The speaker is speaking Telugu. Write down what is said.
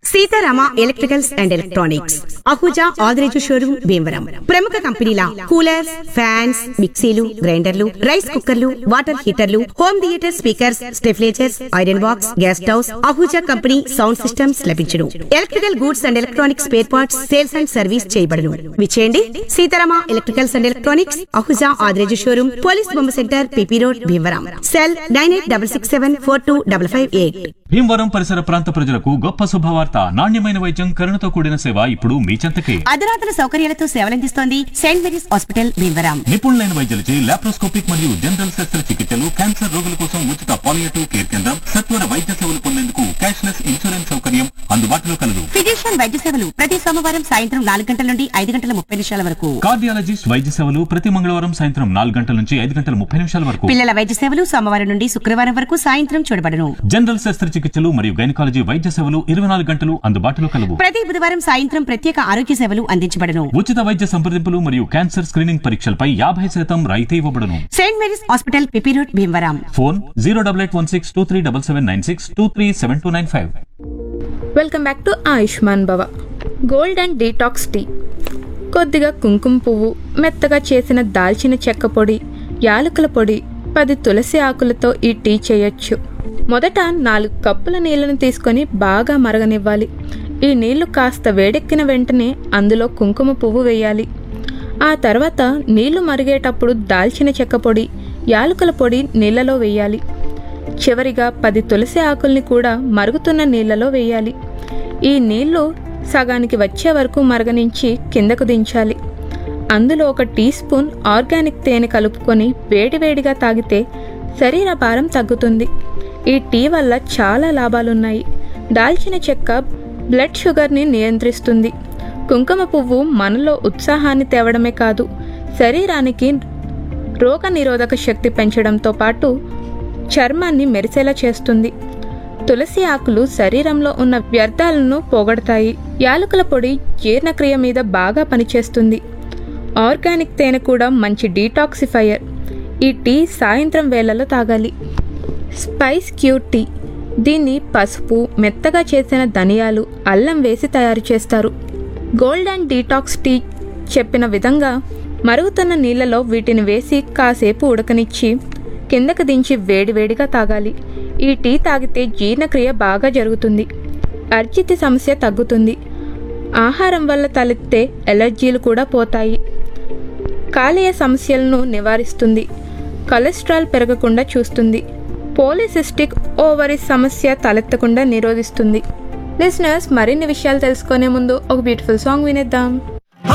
Sitarama electricals and electronics Ahuja Adireju showroom Bhimavaram ప్రముఖ కంపెనీల కూలర్స్ ఫ్యాన్స్ మిక్సీలు గ్రైండర్లు రైస్ కుక్కర్లు వాటర్ హీటర్లు home theatre speakers stabilisers iron box gas stoves Ahuja company sound systems లభించును electrical goods and electronics spare parts sales and service చేయబడును విచేయండి Seetharama electricals and electronics Ahuja Adireju showroom police బొమ్మ centre P P road Bhimavaram cell nine eight double six seven four two double five eight Bhimavaram పరిసర ప్రాంత ప్రజలకు గొప్ప శుభవార్త నాణ్యమైన వైద్యం కరుణతో కూడిన సేవ ఇప్పుడు మీ చెంతకే అధునాతన సౌకర్యాలతో సేవలందిస్తోంది సెయింట్ మేరీస్ హాస్పిటల్ భీమవరం నిపుణులైన వైద్యులచే లాప్రోస్కోపిక్ మరియు జనరల్ శస్త్రచికిత్సలు క్యాన్సర్ రోగుల కోసం ఉచిత పాలియేటివ్ కేర్ కేంద్రం సత్వర వైద్య సేవలు పొందేందుకు క్యాష్లెస్ ఇన్సూరెన్స్ సౌకర్యం అందుబాటులో కలదు ఫిజిషియన్ వైద్య సేవలు ప్రతి సోమవారం సాయంత్రం నాలుగు గంటల నుండి ఐదు గంటల ముప్పై నిమిషాల వరకు కార్డియాలజిస్ట్ వైద్య సేవలు ప్రతి మంగళవారం సాయంత్రం నాలుగు గంటల నుంచి ఐదు గంటల ముప్పై నిమిషాల వరకు పిల్లల వైద్య సేవలు సోమవారం నుండి శుక్రవారం వరకు సాయంత్రం చూడబడను జనరల్ శస్త్రచికిత్సలు మరియు గైనకాలజీ వైద్య సేవలు ఇరవై నాలుగు గంటలు అందుబాటులో కలవు ప్రతి బుధవారం సాయంత్రం ప్రత్యేక ఆరోగ్య సేవలు అందించబడను ఉచిత వైద్య సంప్రదింపులు మరియు క్యాన్సర్ స్క్రీనింగ్ పరీక్షలపై యాభై శాతం రాయితీ ఇవ్వబడును Saint Mary's hospital P P road Bhimavaram phone zero double eight one six two three double seven nine six two three seven two nine five welcome back to Ayushman Bhava gold and detox tea కొద్దిగా కుంకుమ పువ్వు మెత్తగా చేసిన దాల్చిన చెక్క పొడి యాలకుల పొడి పది తులసి ఆకులతో ఈ టీ చేయొచ్చు మొదట నాలుగు కప్పుల నీళ్లను తీసుకొని బాగా మరగనివ్వాలి ఈ నీళ్లు కాస్త వేడెక్కిన వెంటనే అందులో కుంకుమ పువ్వు వేయాలి ఆ తర్వాత నీళ్లు మరిగేటప్పుడు దాల్చిన చెక్క పొడి యాలకుల పొడి నీళ్లలో వేయాలి చివరిగా పది తులసి ఆకుల్ని కూడా మరుగుతున్న నీళ్లలో వేయాలి ఈ నీళ్లు సగానికి వచ్చే వరకు మరగనించి కిందకు దించాలి అందులో ఒక టీ స్పూన్ ఆర్గానిక్ తేనె కలుపుకొని వేడివేడిగా తాగితే శరీర భారం తగ్గుతుంది ఈ టీ వల్ల చాలా లాభాలున్నాయి దాల్చిన చెక్క బ్లడ్ షుగర్ని నియంత్రిస్తుంది కుంకుమ పువ్వు మనలో ఉత్సాహాన్ని తేవడమే కాదు శరీరానికి రోగ నిరోధక శక్తి పెంచడంతో పాటు చర్మాన్ని మెరిసేలా చేస్తుంది తులసి ఆకులు శరీరంలో ఉన్న వ్యర్థాలను పోగొడతాయి యాలకుల పొడి జీర్ణక్రియ మీద బాగా పనిచేస్తుంది ఆర్గానిక్ తేనె కూడా మంచి డీటాక్సిఫైయర్ ఈ టీ సాయంత్రం వేళలో తాగాలి స్పైస్ క్యూర్ టీ దీన్ని పసుపు మెత్తగా చేసిన ధనియాలు అల్లం వేసి తయారు చేస్తారు గోల్డ్ అండ్ డీటాక్స్ టీ చెప్పిన విధంగా మరుగుతున్న నీళ్ళలో వీటిని వేసి కాసేపు ఉడకనిచ్చి కిందకు దించి వేడివేడిగా తాగాలి ఈ టీ తాగితే జీర్ణక్రియ బాగా జరుగుతుంది అర్జితి సమస్య తగ్గుతుంది ఆహారం వల్ల తలెత్తే ఎలర్జీలు కూడా పోతాయి కాలేయ సమస్యలను నివారిస్తుంది కొలెస్ట్రాల్ పెరగకుండా చూస్తుంది పోలిసిస్టిక్ ఓవరీ సమస్య తలెత్తకుండా నిరోధిస్తుంది లిసనర్స్ మరిన్ని విషయాలు తెలుసుకునే ముందు ఒక బ్యూటిఫుల్ సాంగ్ వినేద్దాం